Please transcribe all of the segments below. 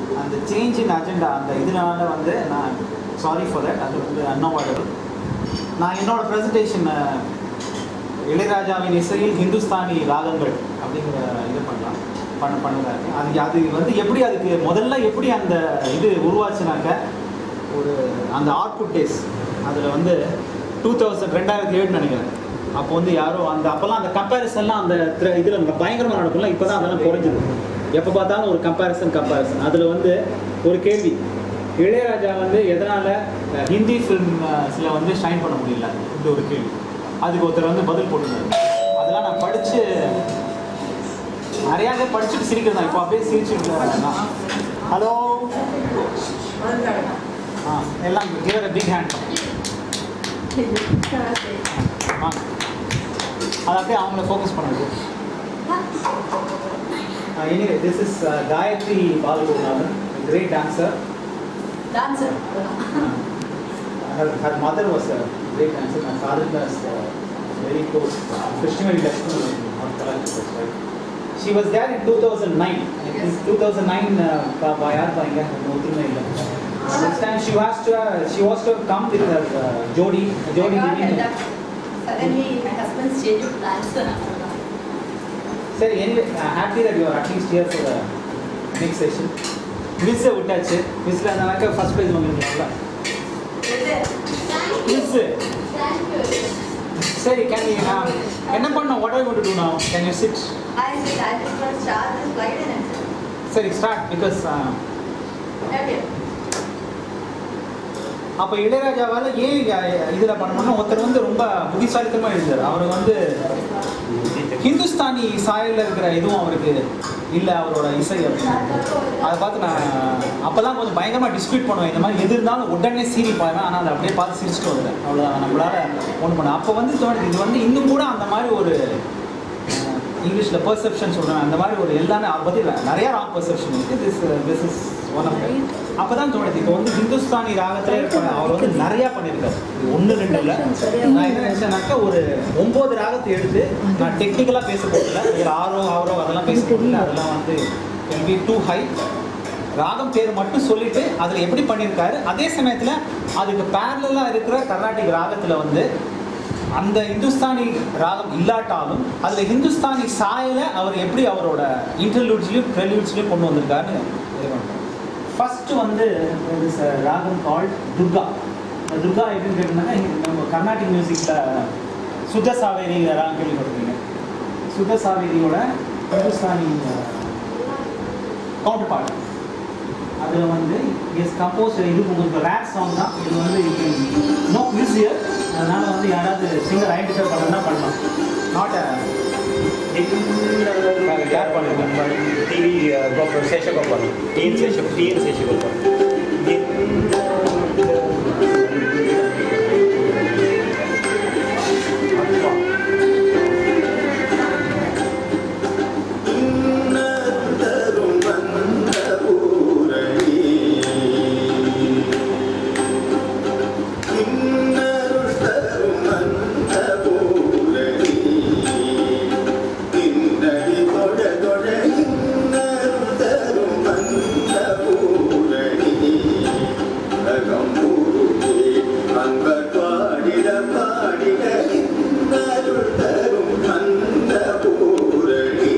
அந்த change in agenda அந்த இதனால வந்து நான் சாரி ஃபார் தட் அது வந்து அன்அவாய்டபிள் நான் என்னோட ப்ரெசன்டேஷன் இளையராஜாவின் இசையில் ஹிந்துஸ்தானி ராகங்கள் அப்படிங்கிற இது பண்ணலாம் பண்ண பண்ணதா இருக்கு அது அது வந்து எப்படி அதுக்கு முதல்ல எப்படி அந்த இது உருவாச்சுனாக்க ஒரு அந்த ஆர்ட்புட் டேஸ் அதில் வந்து டூ தௌசண்ட் ரெண்டாயிரத்தி ஏழு நினைக்கிறேன் அப்போ வந்து யாரோ அந்த அப்போல்லாம் அந்த கம்பேரிசன்லாம் அந்த இதில் பயங்கரமாக நடக்கும்ல இப்போ தான் அதெல்லாம் குறைஞ்சிது எப்போ பார்த்தாலும் ஒரு கம்பேரிசன் கம்பேரிசன் அதில் வந்து ஒரு கேள்வி இளையராஜா வந்து எதனால் ஹிந்தி ஃபிலிம்ஸில் வந்து ஷைன் பண்ண முடியல இந்த ஒரு கேள்வி அதுக்கு ஒருத்தர் வந்து பதில் போட்டுருந்தாரு அதெல்லாம் நான் படித்து நிறையா பேர் படிச்சுட்டு சிரிக்கிறது தான் இப்போ அப்படியே சிரிச்சுட்டு ஹலோ ஆ எல்லாம் கிவர் பிக் ஹேண்ட் ஆ அது அப்படியே அவங்கள ஃபோக்கஸ் பண்ணுறது anyway this is Gayathri Balagurunathan great dancer dancer her, her mother was a great dancer. My father was uh, very close. Krishnamani Lakshman on Kalachas, right? She was there in 2009. I think 2009 uh, का बायार पाएंगे हम उतने में ही This time she was to uh, she was to come with her uh, Jodi Jodi I got Divine. held up. Suddenly my husband's change of plans. சரி anyway uh, happy that you are at least here for the next session. மிஸ்ஸை விட்டாச்சு மிஸ்ஸில் இருந்தாக்க first prize வாங்கிருக்கீங்களா miss சரி can you என்ன பண்ணோம் what I want to to now can you sit I said I just want to start this flight and I சரி start because said, okay. அப்போ இளையராஜாவால் ஏன் இதில் பண்ணணும்னா ஒருத்தர் வந்து ரொம்ப புத்திசாலித்தமாக எழுந்தார் அவர் வந்து ஹிந்துஸ்தானி சாயலில் இருக்கிற எதுவும் அவருக்கு இல்லை அவரோட இசை அப்படின்னு அதை பார்த்து நான் அப்போ தான் கொஞ்சம் பயங்கரமாக டிஸ்பியூட் பண்ணுவேன் இந்த மாதிரி எது இருந்தாலும் உடனே சீரி போவேன் ஆனால் அதை அப்படியே பார்த்து சிரிச்சுட்டு வருவேன் அவ்வளோதான் நம்மளால் ஒன்று பண்ண அப்போ வந்து தோணுது இது வந்து இன்னும் கூட அந்த மாதிரி ஒரு இங்கிலீஷில் பர்செப்ஷன் சொல்கிறேன் அந்த மாதிரி ஒரு எல்லாமே அதை பற்றி நிறைய ராங் பர்செப்ஷன் இருக்குது this this is one of அப்போ தான் தோணுது இப்போ வந்து ஹிந்துஸ்தானி ராகத்தில் இருக்க அவர் வந்து நிறையா பண்ணியிருக்காரு இது ஒன்று ரெண்டு இல்லை நான் என்ன நினச்சேன்னாக்கா ஒரு ஒம்பது ராகத்தை எடுத்து நான் டெக்னிக்கலாக பேச போகல இதில் ஆரோ ஆரோ அதெல்லாம் பேச போகல அதெல்லாம் வந்து வில் பி டூ ஹை ராகம் பேர் மட்டும் சொல்லிட்டு அதில் எப்படி பண்ணியிருக்காரு அதே சமயத்தில் அதுக்கு பேரலாக இருக்கிற கர்நாடிக் ராகத்தில் வந்து அந்த இந்துஸ்தானி ராகம் இல்லாட்டாலும் அதில் ஹிந்துஸ்தானி சாயலை அவர் எப்படி அவரோட இன்டர்லூட்ஸ்லையும் ப்ரெல்யூட்ஸ்லையும் கொண்டு வந்திருக்காருன்னு ஃபஸ்ட்டு வந்து ஒரு ச- ராகம் கால்ட் துர்கா இந்த துர்கா எப்படின்னு கேட்டிங்கன்னா நம்ம கர்நாடிக் மியூசிக்கில் சுத்த சாவேரி ராகம் கேள்விப்பட்டிருக்கீங்க சுத்த சாவேரியோட ஹிந்துஸ்தானி கவுண்டர் பார்ட் அதில் வந்து இஸ் கம்போஸ் இது உங்களுக்கு ரேப் சாங் தான் இது வந்து நோ மியூசியர் அதனால் வந்து யாராவது சிங்கர் ஐடென்டிஃபை பண்ணணும்னா பண்ணலாம் நாட் கேர் பண்ணிருக்கேன் T V Gopal Seshagopal T N Sesha T N Seshagopal அன்பர் பாடிட பாடிட இன்னருள் தரும் அந்த பூரணி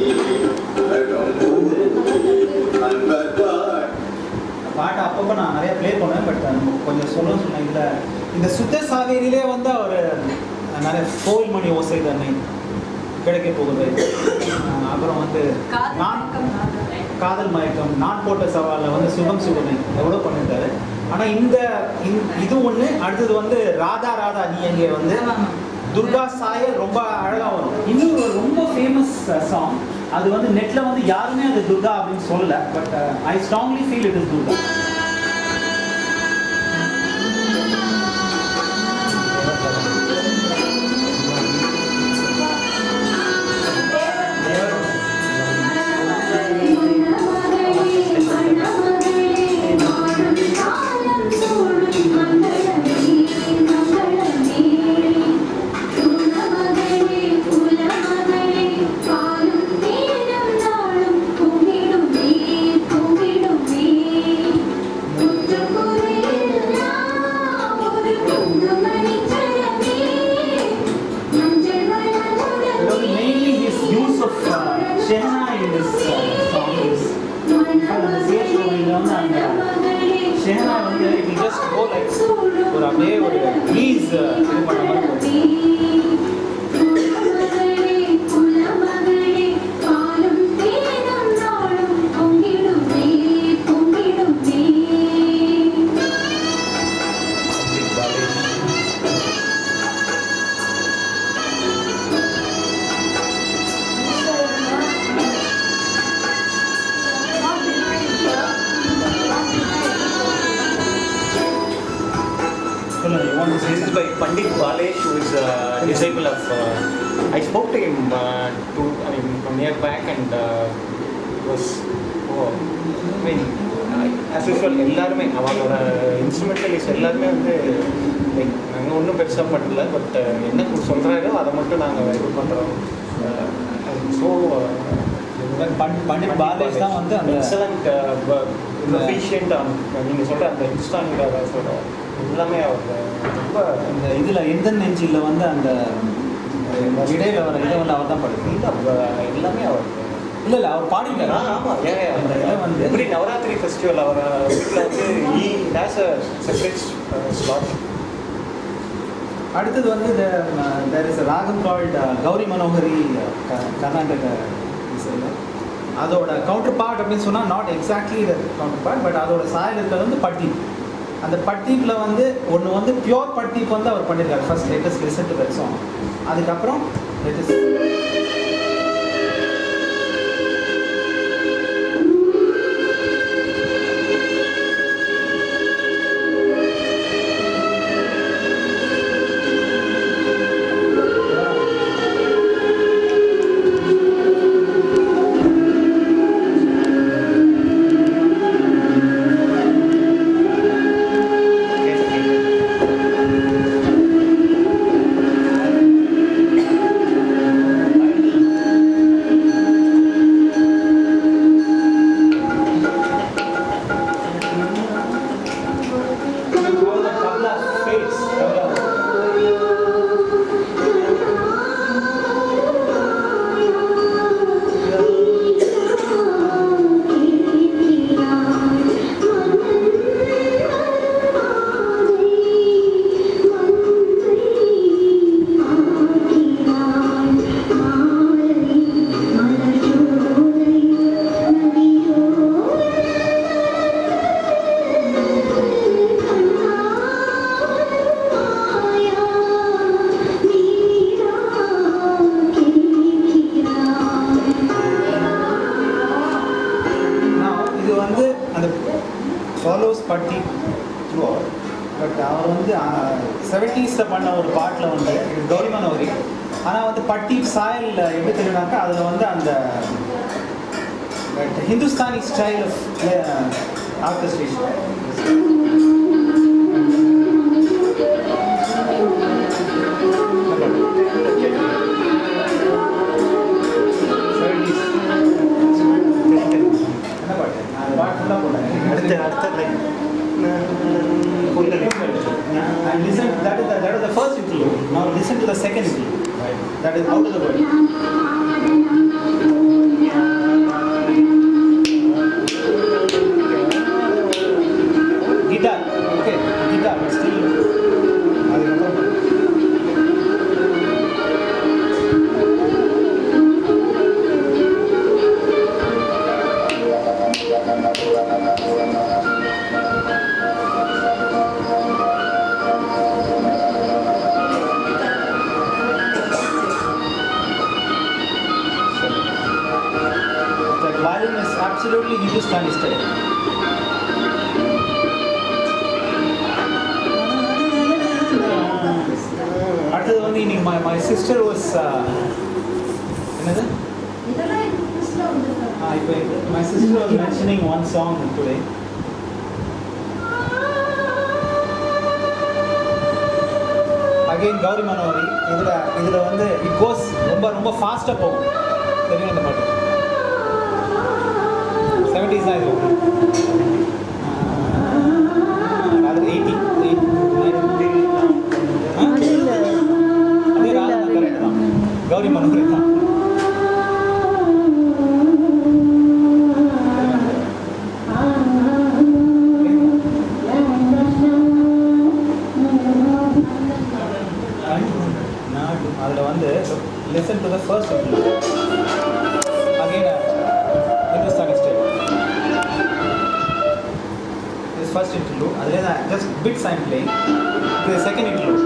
அன்பர் பாடி பாட்டை அப்பப்போ நான் நிறைய ப்ளே பண்ணுவேன் பட் கொஞ்சம் சொல்ல சொன்னேன் இதில் இந்த சுத்த சாவேரியிலே வந்து அவர் நிறைய கோவில் மணி ஓசை தன்னை கிடைக்க போகுது அஹ் அப்புறம் வந்து நான் காதல் மயக்கம் நான் போட்ட சவாலில் வந்து சுகம் சுகமே எவ்வளோ பண்ணியிருக்காரு ஆனால் இந்த இந்த- இது ஒன்று அடுத்தது வந்து ராதா ராதா நீ எங்கே வந்து துர்கா சாயல் ரொம்ப அழகாக வரும் இன்னும் ஒரு ரொம்ப ஃபேமஸ் சாங் அது வந்து நெட்டில் வந்து யாருமே அது துர்கா அப்படின்னு சொல்லல but I strongly feel it is Durga பாலும் தேனும் நாளும் கும்பிடும் நீர் கும்பிடும் நீர் வந்து அந்த ஷெஹனா வந்து இட் ஜஸ்ட் கோ லைக் ஒரு அப்படியே ஒரு ப்ளீஸ் இது பண்ண மாதிரி போகும். சொல்லுங்க you want to say This is by Pandit Balesh, who is a disciple of. Uh, I spoke to him uh, to, I mean, from near back, and uh, was. Oh, I mean, as usual, எல்லாருமே அவங்களோட instrumentalist எல்லாருமே வந்து like நாங்கள் ஒன்றும் பெருசாக பண்ணல but என்ன சொல்கிறாரோ அதை மட்டும் நாங்கள் இது பண்ணுறோம் ஸோ பண்- பண்டிட் பாலேஷ் தான் வந்து அந்த எக்ஸலண்ட் ப்ரொஃபிஷியன்ட் நீங்கள் சொல்கிற அந்த இன்ஸ்டானிங் சொல்கிற எல்லாமே அவர் ரொம்ப இந்த இதுல எந்த நெஞ்சில் வந்து அந்த அஹ், இடையில வர இதை வந்து அவர் தான் படிக்கும் இல்ல, அவ- எல்லாமே அவர் இல்ல இல்ல அவர் பாடிட்டாரு ஆ, ஆமா ஏன் ஏன் அந்த இதை வந்து எப்படி நவராத்திரி ஃபெஸ்டிவல் அவர் வீட்டில் வந்து he has a separate slot அடுத்தது வந்து there is ragam called Gowri Manohari க- கர்நாடக இசையில் அதோட கவுண்டர் பார்ட் அப்படின்னு சொன்னால் not exactly counterpart but அதோட சாயல் இருக்கிறது வந்து பட்டீப் அந்த பட்டீப்பில் வந்து ஒன்று வந்து பியோர் பட்டீப் வந்து அவர் பண்ணியிருக்காரு first latest listen to that song அதுக்கப்புறம் லேட்டஸ்ட் Now, இது வந்து அந்த ஃபாலோஸ் பட்டி த்ரூ பட் அவர் வந்து செவன்டீஸில் பண்ண ஒரு பாட்டில் வந்து இது கௌரி மனோகரி ஆனால் வந்து பட்டி சாயல் எப்படி தெரியுனாக்கா அதில் வந்து அந்த ஹிந்துஸ்தானி ஸ்டைல் ஆஃப் ஆர்கஸ்ட்ரேஷன் என்ன பாட்டு நான் பாட்டு ஃபுல்லாக போட்டேன் அடுத்த அடுத்த like And listen, that is the, that is the first interlude. Now listen to the second interlude. That is out of the world. Guitar, okay, guitar, but still. அதுக்கப்புறம் The violin is absolutely Hindustani style. அடுத்தது வந்து இன்னைக்கு my my sister was uh, என்னது இதெல்லாம் இன்ட்ரெஸ்ட்ல வந்திருக்காங்க Ah, இப்போ my sister was mentioning one song today. Again Gowri Manohari இதில் இதில் வந்து இட் கோஸ் ரொம்ப ரொம்ப ஃபாஸ்ட்டாக போகும் தெரியும் அந்த பாட்டு செவன்டீஸ் தான் இது வரும். ஆஹ் அது எயிட்டி எயிட் அதே ராகம் தான் கரெக்ட் தான் கௌரி மனோகரி தான் ஆ first interlude. அதிலே தான் just bits I'm playing. The second interlude.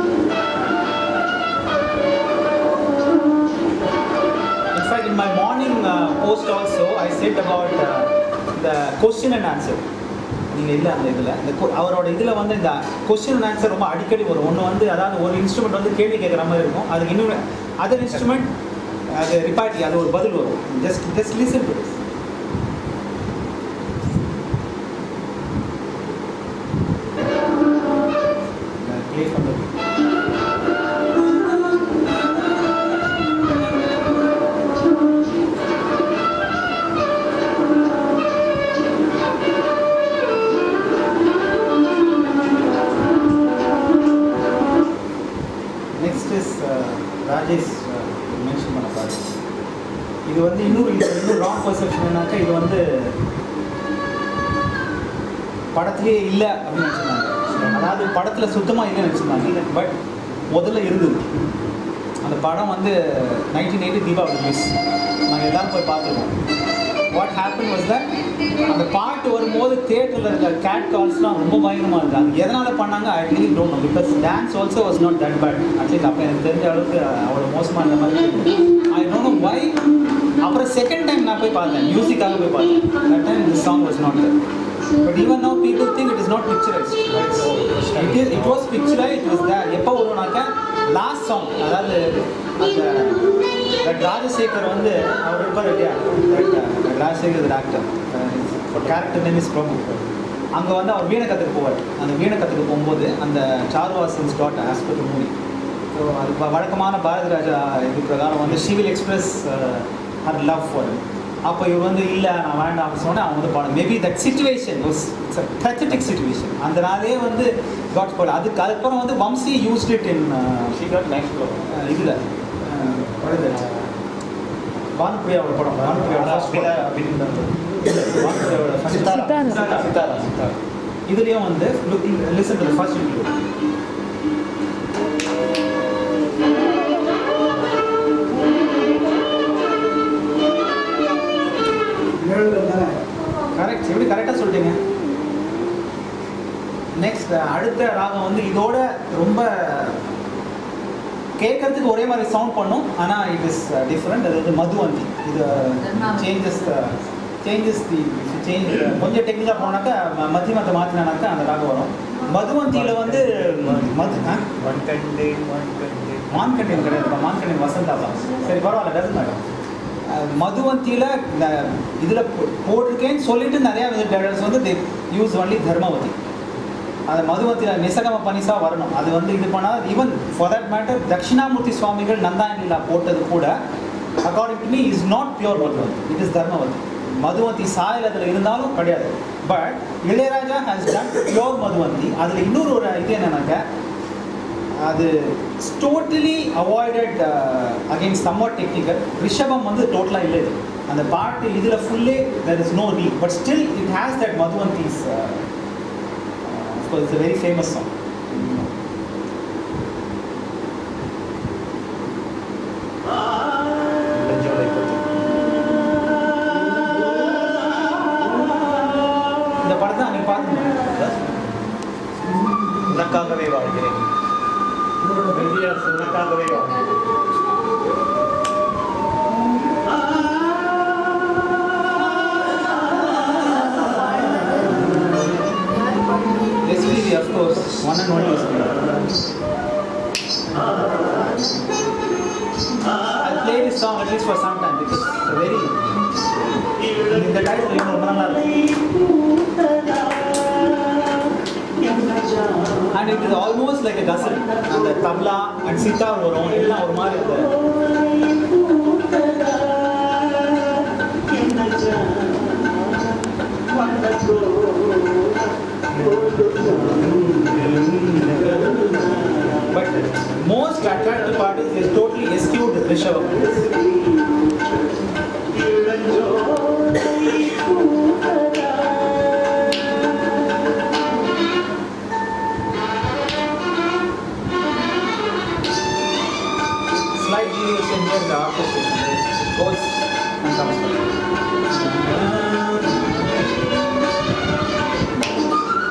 In fact, in my morning uh, post also, I said about uh, the question and answer. நீங்கள் இல்லை அந்த இதில் இந்த கொ- அவரோட இதில் வந்து இந்த கொஸ்டின் அண்ட் ஆன்சர் ரொம்ப அடிக்கடி வரும் ஒன்று வந்து அதாவது ஒரு இன்ஸ்ட்ருமெண்ட் வந்து கேள்வி கேட்குற மாதிரி இருக்கும் அதுக்கு இன்னொரு அதர் இன்ஸ்ட்ருமெண்ட் அது ரிப்பாட்டி அது ஒரு பதில் வரும் just just listen to this play பண்ணுறது நெக்ஸ்ட் இஸ் ராஜேஷ் மென்ஷன் பண்ண பாரு இது வந்து இன்னொரு இது இன்னும் ராங் பர்செப்ஷன் என்னன்னாக்கா இது வந்து படத்துலேயே இல்லை அப்படின்னு நினச்சிருந்தாங்க அதாவது படத்தில் சுத்தமாக இல்லைன்னு நினச்சிருந்தாங்க பட் முதல்ல இருந்தது அந்த படம் வந்து நைன்டீன் எயிட்டி தீபாவளி மிஸ் நாங்கள் எல்லாரும் போய் பார்த்துருக்கோம் வாட் ஹேப்பன் வாஸ் தட் அந்த பாட்டு வரும்போது தேட்டரில் இருக்க கேட் கால்ஸ்லாம் ரொம்ப பயங்கரமாக இருந்தது அது எதனால் பண்ணாங்க I really don't know because dance also was not that bad at least அப்போ எனக்கு தெரிஞ்ச அளவுக்கு அவ்வளோ மோசமாக இருந்த மாதிரி ஐ டோன்ட் நோ வை அப்புறம் செகண்ட் டைம் நான் போய் பார்த்தேன் மியூசிக்காக போய் பார்த்தேன் that time this song was not that but even no people think it is not picturised it is it was பிக்சரை இட் வாஸ் தேர் எப்போ வரும்னாக்கா லாஸ்ட் சாங் அதாவது அந்த தட் ராஜசேகர் வந்து அவர் இருப்பார் இல்லையா That, uh, Rajasekhar actor character name is Prabhu அங்கே வந்து அவர் வீணை கற்றுக்க போவார் அந்த வீணை கற்றுக்க போகும்போது அந்த சார்வாசன்ஸ் டாட் ஆஸ்பெக்ட் மூவி ஸோ அது வ- வழக்கமான பாரதி ராஜா இது பிரகாரம் வந்து civil express her love for அப்போ இவர் வந்து இல்லை நான் வேண்டாம் அப்படின்னு சொன்னேன் அவன் வந்து பாடம் maybe that situation was pathetic situation அந்த நாளே வந்து காட் போல அதுக்கு அதுக்கப்புறம் வந்து Vamsi used it in She got next floor. இதில் பானுப்பிரியாவோட படம் பானுப்பிரியாவோட ஃபர்ஸ்ட் பானுப்பிரியாவோட first Sitara. Sitara. Sitara, Sitara. இதுலேயும் வந்து listen to first intro correct எப்படி கரெக்டாக சொல்லிட்டீங்க நெக்ஸ்ட் அடுத்த ராகம் வந்து இதோட ரொம்ப கேட்கறதுக்கு ஒரே மாதிரி சவுண்ட் பண்ணும் ஆனால் இட் இஸ் டிஃப்ரெண்ட் அது வந்து மதுவந்தி இது சேஞ்சஸ் சேஞ்சஸ் தி சேஞ்ச் கொஞ்சம் டெக்னிக்காக போனாக்கா ம- மத்தியமத்தை மாற்றினாக்கா அந்த ராகம் வரும் மதுவந்தியில் வந்து மது ஆ One Kande, one Kande. மான்கண்டியன் கிடையாது மான்கண்டியன் வசந்தா தான் சரி பரவாயில்ல டசன் மேடம் மதுவந்தியில் இந்த இதில் போட்டிருக்கேன்னு சொல்லிட்டு நிறையா டேரக்டர்ஸ் வந்து தே யூஸ் ஒன்லி தர்மவதி அந்த மதுவந்தியில் நிசகம பனிசா வரணும் அது வந்து இது பண்ணால் even for that matter Dakshinamurthy சுவாமிகள் நந்தாயனிலா போட்டது கூட according to me is not pure Madhuvanti it is Dharmavati Madhuvanti சாயல் அதில் இருந்தாலும் கிடையாது but Ilaiyaraaja has done pure Madhuvanti அதில் இன்னொரு ஒரு இது என்னன்னாக்க அது totally avoided again somewhat technical ரிஷபம் வந்து டோட்டலாக இல்லை இது அந்த பாட்டு இதில் ஃபுல்லே தெர் இஸ் நோ ரீ but still it has that Madhuvanti's it's very famous song Benjola Ipothu. இந்த படத்தை அன்னைக்கு பார்த்துருந்தேன் உனக்காகவே வாழ்கிறேன் உனக்காகவே வாழ்கிறேன் SPB of course one and one I play this song at least for some time because it's a very இந்த டைட்டில் இன்னும் ரொம்ப நல்லா இருக்கு and it is almost like ghazal அந்த தப்லா அண்ட் சித்தார் வரும் எல்லாம் ஒரு மாதிரி இருக்கு But most attractive part is is totally eschewed Rishabh. Slight deviation here, the orchestration goes and comes back.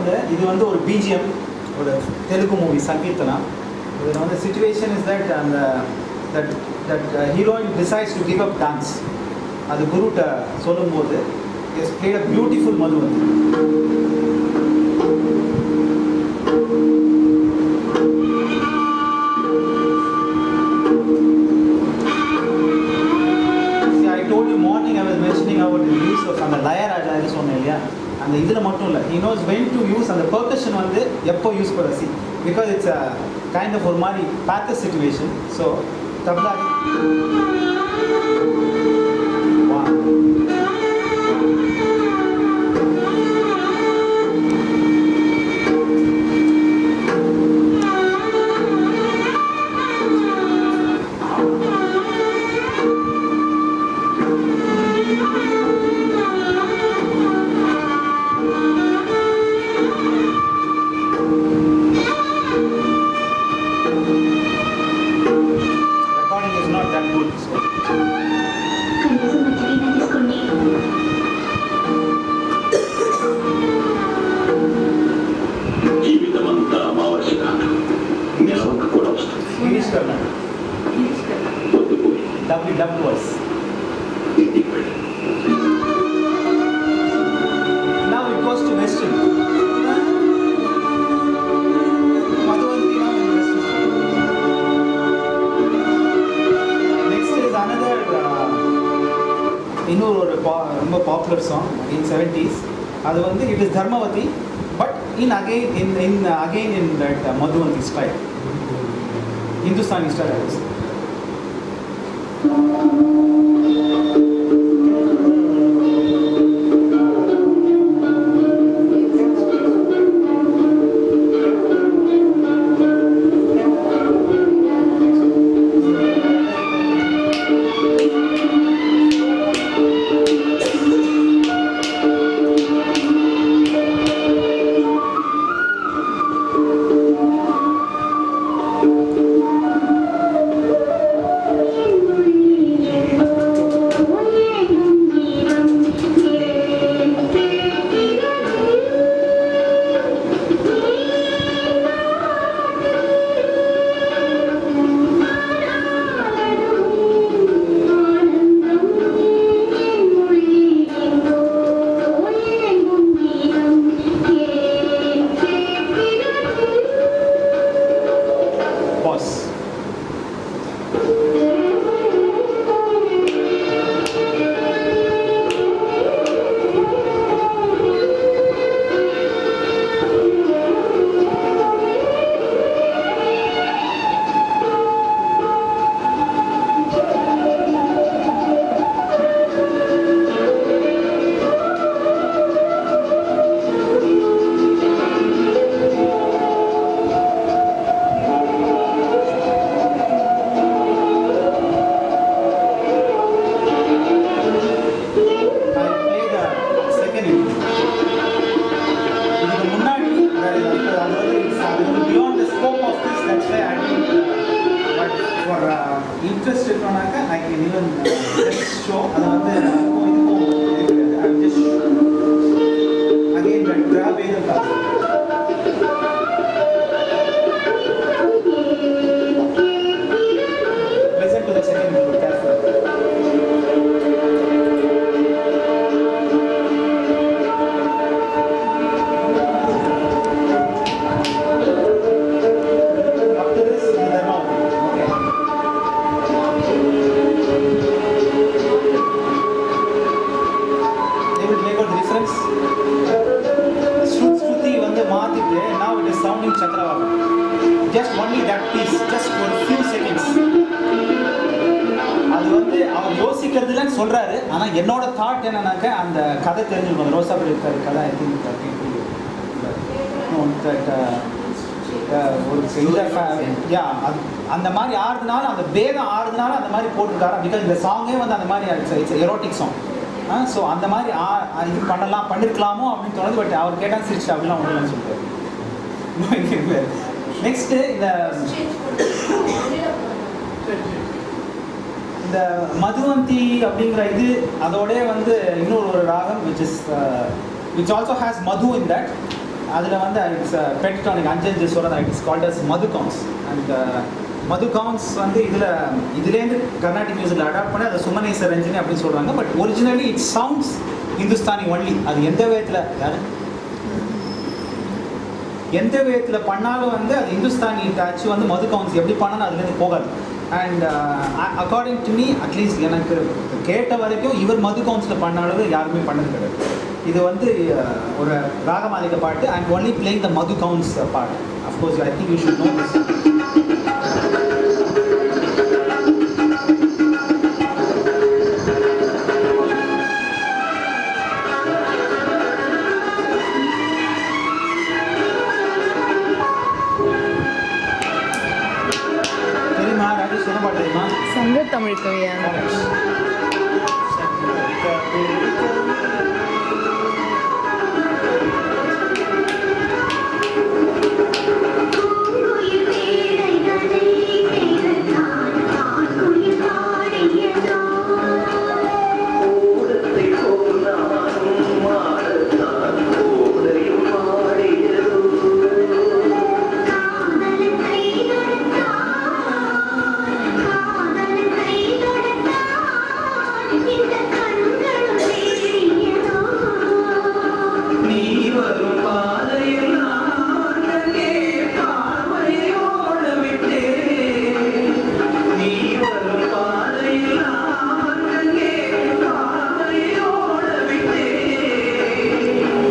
வந்து இது வந்து ஒரு பிஜிஎம் ஒரு தெலுங்கு மூவி சங்கீர்த்தனா இதில் வந்து சுச்சுவேஷன் இஸ் தட் அந்த that that heroine decides to give up dance அது குருட்ட சொல்லும்போது is played a beautiful Madhu வந்து See, I told you morning I was mentioning about the use of அந்த லயர் அது சொன்னேன் இல்லையா அந்த இதில் மட்டும் இல்லை he knows when to use அந்த percussion வந்து எப்போ யூஸ் பண்ண சி because it's a kind of ஒரு மாதிரி pathetic situation so tabla recording is not that good. So. కనీసం మంచిగా తీసుకోండి జీవితమంతా అమావాస్య కాదు నెలవంక కూడా వస్తుంది Swedish Karnataka. పొద్దుపోయి Dubbed, dubbed voice. ఇంటికి వెళ్ళి Now it goes to Western. Madhuvanti now in Western. Next is another uh, இன்னொரு ஒரு பா- ரொம்ப பாப்புலர் சாங் இன் செவன்டீஸ் அது வந்து it is Dharmavati but in again in in again in that Madhuvanti style Hindustani style Pause. I play the second intro. இதுக்கு முன்னாடி வேற ஏதாவது அதாவது it's அது வந்து beyond the scope of this that's why I didn't uh, but for uh, interest இருக்கணும்னாக்கா I can even uh, just show அதை வந்து அதுக்கும் இதுக்கும் இது கிடையாது I will just again that grab ஏதும் காசு listen to the second intro carefully Up to this, they're not. Okay. They will make out the difference. Shruti Shruti வந்து மாத்திட்டு now it is sounding சக்கரவாகம் just only that piece just for a few seconds அது வந்து அவர் யோசிக்கிறதுலன்னு சொல்றாரு ஆனா என்னோட thought என்னன்னாக்க அந்த கதை தெரிஞ்சிருக்கும் அந்த ரோசா படி இருக்காரு கதை ஐ திங்க் ஒரு இந்த யா அது அந்த மாதிரி ஆறுதுனால அந்த பேதம் ஆறுதுனால அந்த மாதிரி போட்டிருக்காரு பிகாஸ் இந்த சாங்கே வந்து அந்த மாதிரி இட்ஸ் எரோட்டிக் சாங் ஸோ அந்த மாதிரி ஆ ஆ, இது பண்ணலாம் பண்ணிருக்கலாமோ அப்படின்னு தோணுது பட் அவர் கேட்டால் சிரிச்சு அப்படிலாம் ஒன்றும் இல்லைன்னு சொல்லிட்டாரு நெக்ஸ்ட்டு இந்த இந்த மதுவந்தி அப்படிங்கிற இது அதோட வந்து இன்னொரு ஒரு ராகம் which is which also has Madhu in that அதில் வந்து இட்ஸ் பெட்ரானிக் அஞ்சஞ்சு சொல்கிறது it's called as Madhukauns and Madhukauns வந்து இதில் இதுலேருந்து கர்நாடிக் மியூசிக்கில் அடாப்ட் பண்ணி அதை சுமனேஸ்வர் ரஞ்சினி அப்படின்னு சொல்கிறாங்க but originally it sounds Hindustani only அது எந்த விதத்தில் யாரு எந்த விதத்தில் பண்ணாலும் வந்து அது இந்துஸ்தானி டச் வந்து மது கவுன்ஸ் எப்படி பண்ணாலும் அதுலேருந்து போகாது and according to me at least எனக்கு கேட்ட வரைக்கும் இவர் மது கவுன்ஸில் பண்ண அளவு யாருமே பண்ணது கிடையாது இது வந்து uh, ஒரு ராகமாலிக பாட்டு and only playing the Madhukauns பாட்டு of course I think you should know this தெரியுமா ராஜேஷ் என்ன பாட்டு தெரியுமா சங்க தமிழ் கவியான பூங்குயில் தேரைகளை தேடத்தான் நான் குயில் பாடியதோ கூடத்தை போனாலும் மாடத்தான் கோடையும் பாடியதோ காதலன் கை தொடுத்தான் காதலன் கை தொடுத்தான் இந்த கண்களும் தேடியதோ நீ வரும் பாதையில் நான் அங்கே பார்வையோட விட்டேன் நீ வரும் பாதையில் நான் அங்கே பார்வையோட விட்டேன்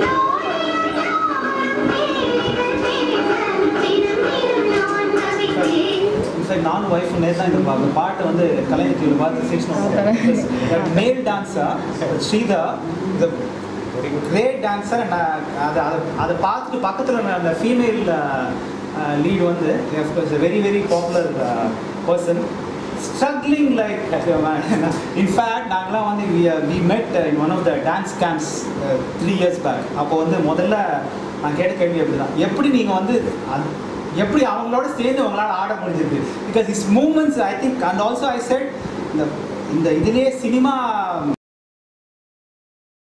இன்ஃபேக்ட் நானும் ஒய்ஃப் நேர் தான் இந்த பா- இந்த பாட்டை வந்து கலைஞர் பார்த்து சிக்ஸ் மேல் டான்ஸர் ஸ்ரீதர் இந்த கிரேட் டான்ஸர் அதை அதை அதை பார்த்துட்டு பக்கத்தில் அந்த ஃபீமேல் லீட் வந்து very very popular person struggling like in fact நாங்களாம் வந்து we met in one of the dance camps three years back அப்போ வந்து முதல்ல நான் கேட்ட கேள்வி அப்படி தான் எப்படி நீங்கள் வந்து அது- எப்படி அவங்களோட சேர்ந்து உங்களால் ஆட முடிஞ்சிருக்கு because is moments I think and also I said இந்த இந்த இதுலேயே சினிமா